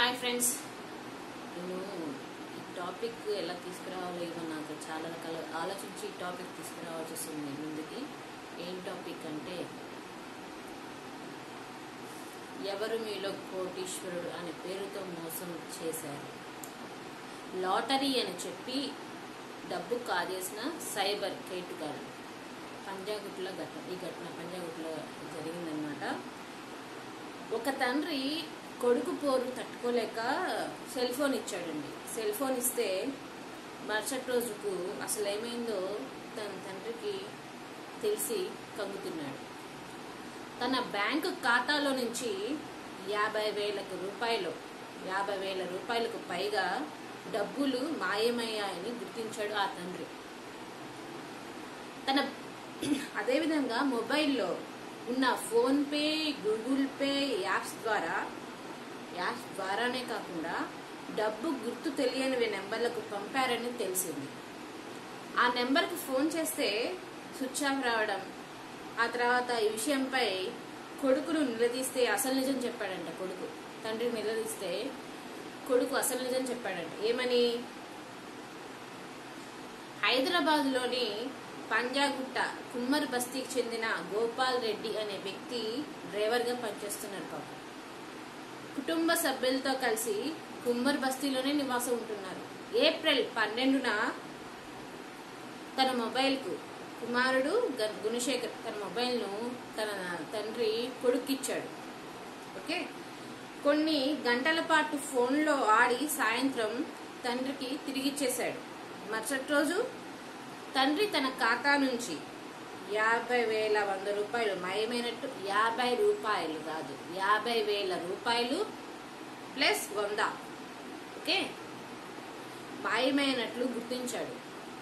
hi friends నేను ఈ topic ఎలా తీసుకురావాలో ఏమో నాకు చాలా రకాల ఆలోచించి ఈ టాపిక్ తీసుకురావాల్సి వస్తుంది ముందుకి ఏం టాపిక్ అంటే ఎవరు మీలో కోటీశ్వరుడు అనే పేరుతో మోసం చేశారు లాటరీ అని చెప్పి డబ్బు కాజేసిన సైబర్ కేటుగాడు పంజాగుట్లో ఘటన ఈ ఘటన పంజాగుట్లో జరిగిందనమాట ఒక తండ్రి కొడుకు పోరు తట్టుకోలేక సెల్ ఫోన్ ఇచ్చాడండి సెల్ ఫోన్ ఇస్తే మరుసటి రోజుకు అసలు ఏమైందో తన తండ్రికి తెలిసి కంగుతున్నాడు తన బ్యాంకు ఖాతాలో నుంచి యాభై వేలకు రూపాయలు యాభై వేల రూపాయలకు పైగా డబ్బులు మాయమయ్యాయని గుర్తించాడు ఆ తండ్రి తన అదేవిధంగా మొబైల్లో ఉన్న ఫోన్పే గూగుల్ పే యాప్స్ ద్వారా యాప్స్ ద్వారానే కాకుండా డబ్బు గుర్తు తెలియని నెంబర్లకు పంపారని తెలిసింది ఆ నెంబర్కి ఫోన్ చేస్తే స్విచ్ ఆఫ్ రావడం ఆ తర్వాత ఈ విషయంపై కొడుకును నిలదీస్తే అసలు నిజం చెప్పాడంట కొడుకు తండ్రిని నిలదీస్తే కొడుకు అసలు నిజం చెప్పాడంట ఏమని హైదరాబాద్లోని పంజాగుట్ట కుమ్మర్ బస్తీకి చెందిన గోపాల్ రెడ్డి అనే వ్యక్తి డ్రైవర్గా పనిచేస్తున్నారు పాపం కుటుంబ సభ్యులతో కలిసి కుమ్మర్ బస్తీలోనే నివాసం ఉంటున్నారు ఏప్రిల్ పన్నెండున తన మొబైల్కు కుమారుడు గ- గుణశేఖర్ తన మొబైల్ను తన తండ్రి కొడుక్కిచ్చాడు ఓకే కొన్ని గంటల పాటు ఫోన్లో ఆడి సాయంత్రం తండ్రికి తిరిగిచ్చేశాడు మరుసటి రోజు తండ్రి తన ఖాతా నుంచి యాభై వేల వంద రూపాయలు మయమైనట్టు యాభై రూపాయలు కాదు యాభై వేల రూపాయలు ప్లస్ వంద ఓకే మాయమైనట్లు గుర్తించాడు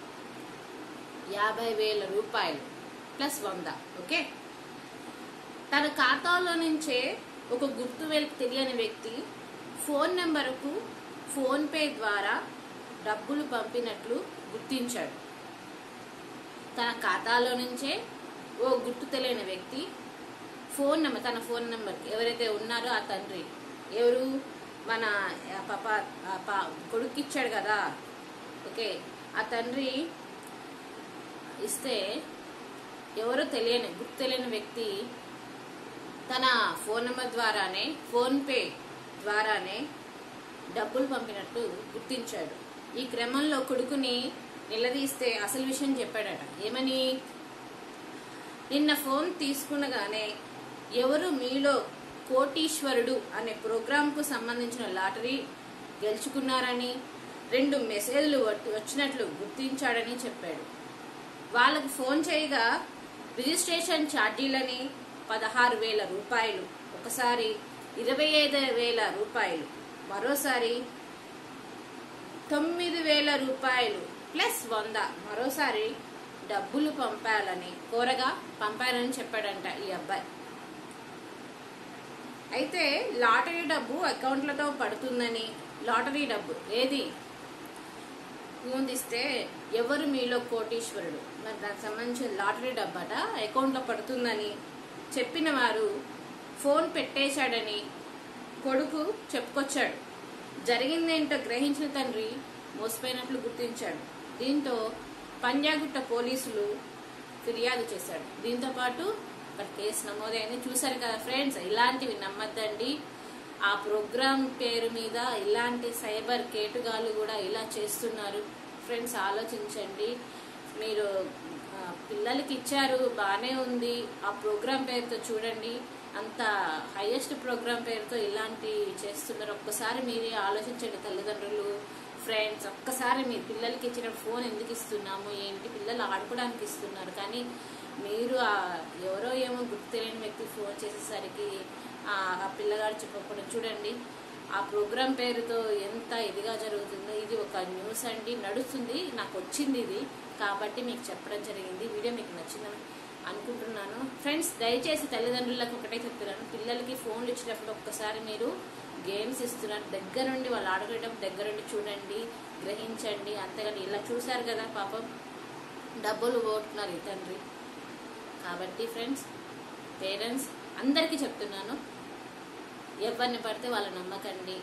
యాభై వేల రూపాయలు ప్లస్ వంద ఓకే తన ఖాతాలో నుంచే ఒక గుర్తు వెలికి తెలియని వ్యక్తి ఫోన్ నెంబర్కు ఫోన్ పే ద్వారా డబ్బులు పంపినట్లు గుర్తించాడు తన ఖాతాలో నుంచే ఓ గుర్తు తెలియని వ్యక్తి ఫోన్ నెంబర్ తన ఫోన్ నెంబర్ ఎవరైతే ఉన్నారో ఆ తండ్రి ఎవరు మన ఆ పాప ఆ పా కొడుకు ఇచ్చాడు కదా ఓకే ఆ తండ్రి ఇస్తే ఎవరో తెలియని గుర్తు తెలియని వ్యక్తి తన ఫోన్ నెంబర్ ద్వారానే ఫోన్ పే ద్వారానే డబ్బులు పంపినట్టు గుర్తించాడు ఈ క్రమంలో కొడుకుని నిలదీస్తే అసలు విషయం చెప్పాడట ఏమని నిన్న ఫోన్ తీసుకునగానే ఎవరు మీలో కోటీశ్వరుడు అనే ప్రోగ్రాంకు సంబంధించిన లాటరీ గెలుచుకున్నారని రెండు మెసేజ్లు వట్- వచ్చినట్లు గుర్తించాడని చెప్పాడు వాళ్ళకు ఫోన్ చేయగా రిజిస్ట్రేషన్ ఛార్జీలని పదహారు వేల రూపాయలు ఒకసారి ఇరవై ఐదు వేల రూపాయలు మరోసారి తొమ్మిది వేల రూపాయలు ప్లస్ వంద మరోసారి డబ్బులు పంపాలని కోరగా పంపారని చెప్పాడంట ఈ అబ్బాయి అయితే లాటరీ డబ్బు అకౌంట్లతో పడుతుందని లాటరీ డబ్బు ఏది ఫోన్ తీస్తే ఎవరు మీలో కోటీశ్వరుడు మరి దానికి సంబంధించిన లాటరీ డబ్బట అకౌంట్లో పడుతుందని చెప్పిన వారు ఫోన్ పెట్టేశాడని కొడుకు చెప్పుకొచ్చాడు జరిగిందేంటో గ్రహించిన తండ్రి మోసపోయినట్లు గుర్తించాడు దీంతో పంజాగుట్ట పోలీసులు ఫిర్యాదు చేశాడు దీంతో పాటు అక్కడ కేసు నమోదైంది చూశారు కదా ఫ్రెండ్స్ ఇలాంటివి నమ్మద్దండి ఆ ప్రోగ్రామ్ పేరు మీద ఇలాంటి సైబర్ కేటుగాలు కూడా ఇలా చేస్తున్నారు ఫ్రెండ్స్ ఆలోచించండి మీరు ఆ, పిల్లలకి ఇచ్చారు బాగానే ఉంది ఆ ప్రోగ్రామ్ పేరుతో చూడండి అంత హైయెస్ట్ ప్రోగ్రామ్ పేరుతో ఇలాంటి చేస్తున్నారు ఒక్కసారి మీరే ఆలోచించండి తల్లిదండ్రులు ఫ్రెండ్స్ ఒక్కసారి మీ పిల్లలకి ఇచ్చిన ఫోన్ ఎందుకు ఇస్తున్నాము ఏంటి పిల్లలు ఆడుకోవడానికి ఇస్తున్నారు కానీ మీరు ఆ ఎవరో ఏమో గుర్తు తెలియని వ్యక్తి ఫోన్ చేసేసరికి ఆ ఆ పిల్లగాడు చెప్పకుండా చూడండి ఆ ప్రోగ్రామ్ పేరుతో ఎంత ఇదిగా జరుగుతుందో ఇది ఒక న్యూస్ అండి నడుస్తుంది నాకు వచ్చింది ఇది కాబట్టి మీకు చెప్పడం జరిగింది వీడియో మీకు నచ్చిందని అనుకుంటున్నాను ఫ్రెండ్స్ దయచేసి తల్లిదండ్రులకు ఒకటే చెప్తున్నాను పిల్లలకి ఫోన్లు ఇచ్చినప్పుడు ఒక్కసారి మీరు గేమ్స్ ఇస్తున్నారు దగ్గరుండి వాళ్ళు ఆడుకునేటప్పుడు దగ్గరుండి చూడండి గ్రహించండి అంతేగాని ఇలా చూశారు కదా పాపం డబ్బులు పోతున్నారు ఈ తండ్రి కాబట్టి ఫ్రెండ్స్ పేరెంట్స్ అందరికీ చెప్తున్నాను ఎవరిని పడితే వాళ్ళు నమ్మకండి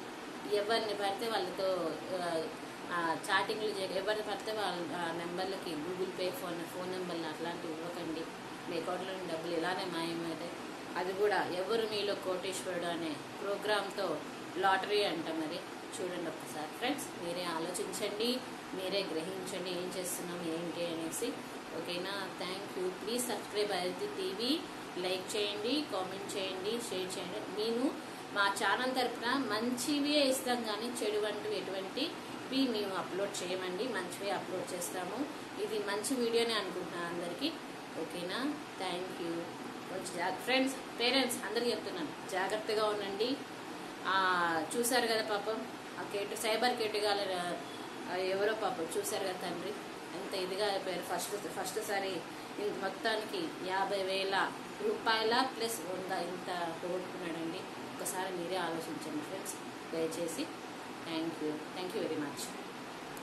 ఎవరిని పడితే వాళ్ళతో ఆ, ఆ, చాటింగ్లు చేయ ఎవరిని పడితే వాళ్ళ ఆ నెంబర్లకి గూగుల్ పే ఫోన్ ఫోన్ నెంబర్లు అట్లాంటివి ఇవ్వకండి మీ అకౌంట్లో నుండి డబ్బులు ఇలానే మాయమవుతాయి అది కూడా ఎవరు మీలో కోటేశ్వరుడు అనే ప్రోగ్రామ్తో లాటరీ అంట మరి చూడండి ఒక్కసారి ఫ్రెండ్స్ మీరే ఆలోచించండి మీరే గ్రహించండి ఏం చేస్తున్నాం ఏంటి అనేసి ఓకేనా థ్యాంక్ యూ ప్లీజ్ సబ్స్క్రైబ్ అయితే టీవీ లైక్ చేయండి కామెంట్ చేయండి షేర్ చేయండి నేను మా ఛానల్ తరపున మంచివే ఇస్తాం కానీ చెడు వంటివి ఎటువంటివి మేము అప్లోడ్ చేయమండి మంచివే అప్లోడ్ చేస్తాము ఇది మంచి వీడియోనే అనుకుంటున్నాను అందరికీ ఓకేనా థ్యాంక్ యూ ఫ్రెండ్స్ పేరెంట్స్ అందరికీ చెప్తున్నాను జాగ్రత్తగా ఉండండి ఆ, చూశారు కదా పాపం ఆ కేటు సైబర్ కేటుగాల ఎవరో పాపం చూశారు కదా తండ్రి ఎంత ఇదిగా అయిపోయారు ఫస్ట్ ఫస్ట్ సారి ఇంత మొత్తానికి యాభై వేల రూపాయల ప్లస్ వంద ఇంత పోగొట్టుకున్నాడండి ఒకసారి మీరే ఆలోచించండి ఫ్రెండ్స్ దయచేసి thank you thank you very